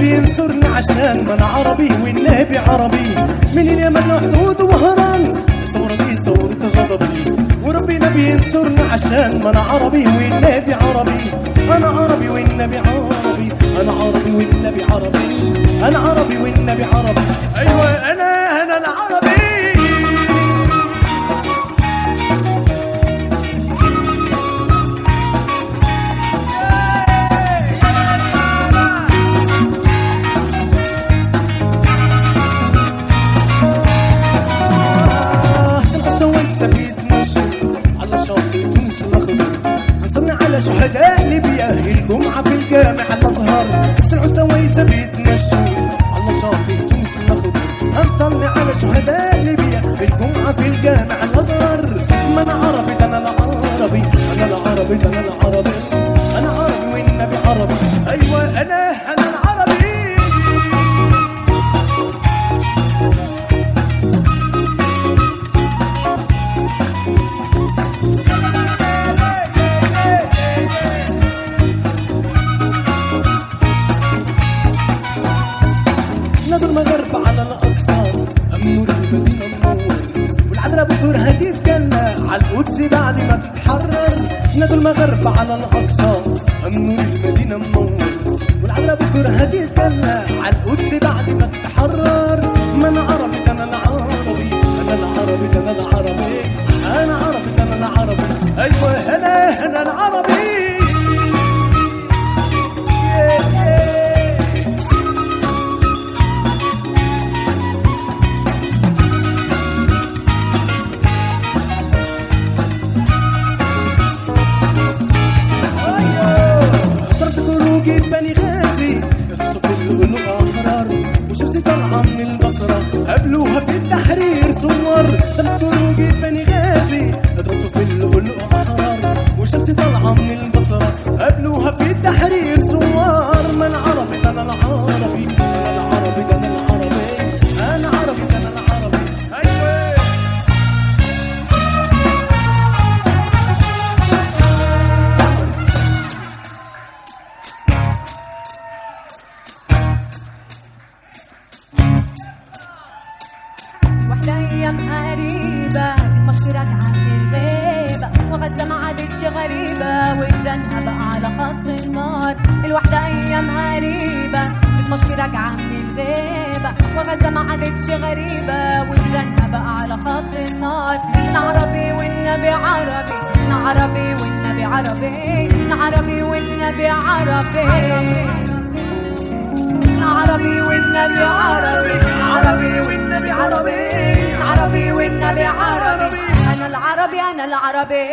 النبي ينصرني عشان ما انا عربي والنبي عربي من اليمن لحدود وهران ثورة دي ثورة غضبي وربي نبي ينصرني عشان ما انا عربي والنبي عربي انا عربي والنبي عربي انا عربي والنبي عربي انا عربي والنبي عربي ايوه انا انا العربي سويت سبيت مشي على شاطئ تونس الاخضر هنصنع على شهداء ليبيا الجمعة في الجامع الازهر طلعوا سوي سبيت مشي على شاطئ تونس الاخضر هنصنع على شهداء ليبيا الجمعة في الجامع الازهر ما انا عربي ده انا العربي انا العربي ده انا العربي انا عربي والنبي عربي ايوه انا انا العربي نادوا المغرب على الاقصى امنوا المدينه منور والعذراء بكره هتتجنى على القدس بعد ما تتحرر نادوا المغرب على الاقصى امنوا المدينه منور والعذراء بكره هتتجنى على القدس بعد ما تتحرر ما انا عربي ده انا العربي انا العربي ده انا العربي انا عربي ده انا العربي ايوه انا انا العربي Yeah, yeah. حضرت خروجي بني غازي يغصوا في اللؤلؤ احرار وشمسي طالعه من البصره قابلوها في التحرير صور حضرت خروجي بني غازي يدرسوا في اللؤلؤ احرار وشمسي طالعه من البصره قابلوها في التحرير صور ما انا عربي ده انا العربي انا العربي ده انا العربي انا عربي ده انا العربي ايوه الوحدة أيامها قريبة المشكلات عن الغيبة وغزة ما عادتش غريبة وجيرانها بقى على خط النار الوحدة أيامها قريبة المشكلة راجعة من الغيبة وغزة ما عادتش غريبة وجيرانها بقى على خط النار أنا عربي والنبي عربي أنا عربي والنبي عربي أنا عربي والنبي عربي عربي والنبي عربي عربي والنبي عربي عربي والنبي عربي انا العربي انا العربي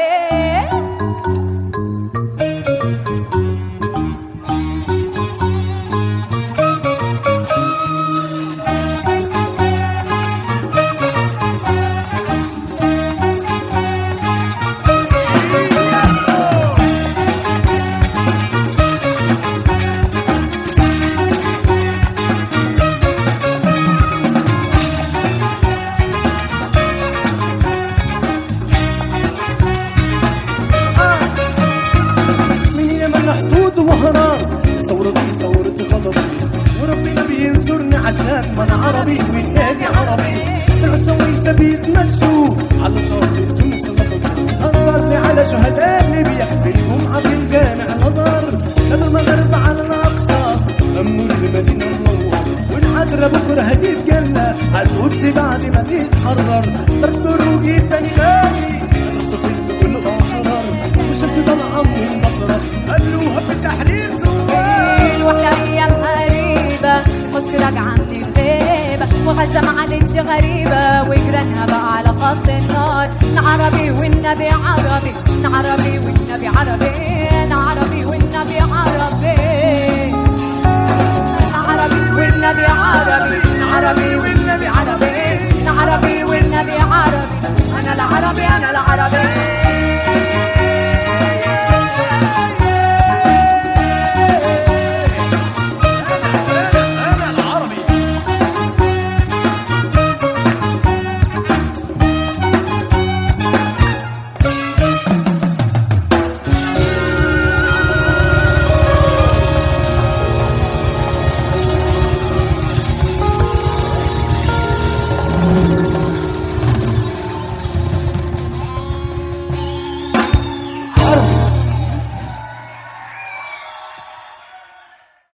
من يمن حدود وهران ثورة دي ثورة غضبي وربنا بينصرني عشان ما انا عربي والنبي عربي العسوي سبيت مشوا على شاطئ تونس الاخضر انصرني على شهداء ليبيا في الجمعة في الجامع الازهر نادوا المغرب على الاقصى امنوا المدينة منور والعذراء بكره هتتجلى على القدس بعد ما تتحرر ضرب روجي تاني غالي ادرسوا في اللؤلؤ احرار والشمس طالعه من البصره قالوها بالتحرير زوار الوحدة أيامها قريبة المشكلة راجعة من الغيبة وغزة ما عادتش غريبة وجيرانها بقى على خط النار أنا عربي والنبي عربي أنا عربي والنبي عربي أنا عربي والنبي عربي أنا عربي والنبي عربي أنا عربي والنبي عربي أنا عربي والنبي عربي أنا العربي أنا العربي